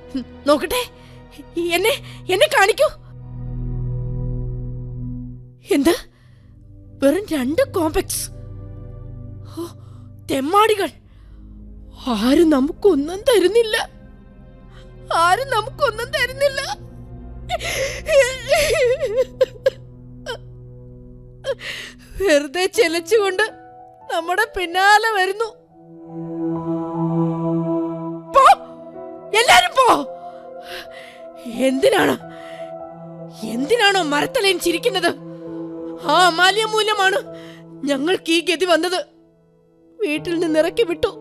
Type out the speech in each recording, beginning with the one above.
ഉം, നോക്കട്ടെ എന്നെ എന്നെ കാണിക്കൂ എന്ത് വെറും രണ്ട് കോംപ്ലക്സ് ഓ, തെമ്മാടികൾ ആരും നമുക്കൊന്നും തരുന്നില്ല ആരും നമുക്കൊന്നും തരുന്നില്ല വെറുതെ ചെലച്ചുകൊണ്ട് നമ്മുടെ പിന്നാലെ വരുന്നു പോ എല്ലാരും പോ എന്തിനാണ് എന്തിനാണോ മരത്തലയൻ ചിരിക്കുന്നത് ആ അമാലിയ മൂലമാണ് ഞങ്ങൾക്ക് ഈ ഗതി വന്നത് വീട്ടിൽ നിന്ന് ഇറക്കി വിട്ടു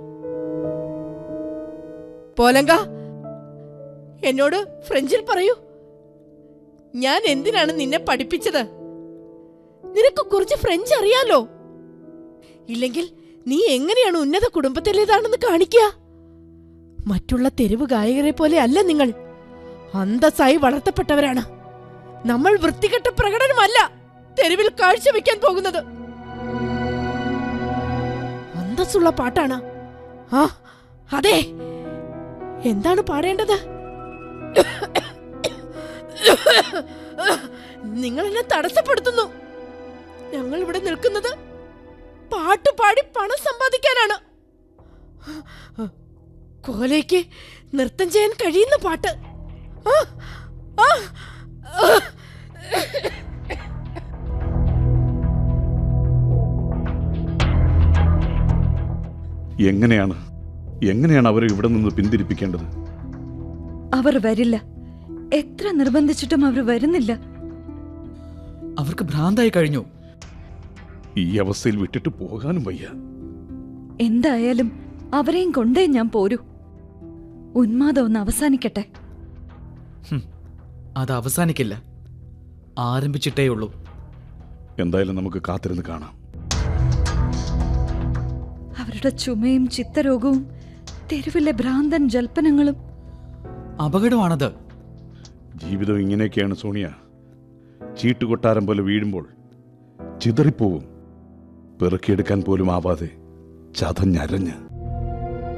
പോലങ്ക എന്നോട് ഫ്രഞ്ചിൽ പറയൂ ഞാൻ എന്തിനാണ് നിന്നെ പഠിപ്പിച്ചത് നിനക്ക് കുറച്ച് ഫ്രഞ്ച് അറിയാലോ ഇല്ലെങ്കിൽ നീ എങ്ങനെയാണ് ഉന്നത കുടുംബത്തിലേതാണെന്ന് കാണിക്കുക മറ്റുള്ള തെരുവ് ഗായകരെ പോലെ അല്ല നിങ്ങൾ അന്തസ്സായി വളർത്തപ്പെട്ടവരാണ് നമ്മൾ വൃത്തികെട്ട പ്രകടനമല്ല തെരുവിൽ കാഴ്ചവെക്കാൻ പോകുന്നത് അന്തസ്സുള്ള പാട്ടാണ് ആ അതെ എന്താണ് പാടേണ്ടത് നിങ്ങൾ എന്നെ തടസ്സപ്പെടുത്തുന്നു ഞങ്ങൾ ഇവിടെ നിൽക്കുന്നത് പാട്ട് പാടി പണം സമ്പാദിക്കാനാണ് കോലയ്ക്ക് നൃത്തം ചെയ്യാൻ കഴിയുന്ന പാട്ട് ആ, ആ, ആ. എങ്ങനെയാണ് എങ്ങനെയാണ് അവരെ ഇവിടെ നിന്ന് പിന്തിരിപ്പിക്കേണ്ടത് അവർ വരില്ല എത്ര നിർബന്ധിച്ചിട്ടും അവർ വരുന്നില്ല അവർക്ക് ഭ്രാന്തായി കഴിഞ്ഞു ഈ അവസ്ഥയിൽ വിട്ടിട്ട് പോകാനും വയ്യ എന്തായാലും അവരെയും കൊണ്ടേ ഞാൻ പോരൂ ഉന്മാദം ഒന്ന് അവസാനിക്കട്ടെ അത് അവസാനിക്കില്ല ആരംഭിച്ചിട്ടേ ഉള്ളൂ എന്തായാലും നമുക്ക് കാത്തിരുന്ന് കാണാം അവരുടെ ചുമയും ചിത്തരോഗവും തെരുവിലെ ഭ്രാന്തൻ ജൽപ്പനങ്ങളും അപകടമാണത് ജീവിതം ഇങ്ങനെയൊക്കെയാണ് സോണിയ ചീട്ടുകൊട്ടാരം പോലെ വീഴുമ്പോൾ ചിതറിപ്പോവും പെറുക്കിയെടുക്കാൻ പോലും ആവാതെ ചതഞ്ഞരഞ്ഞ്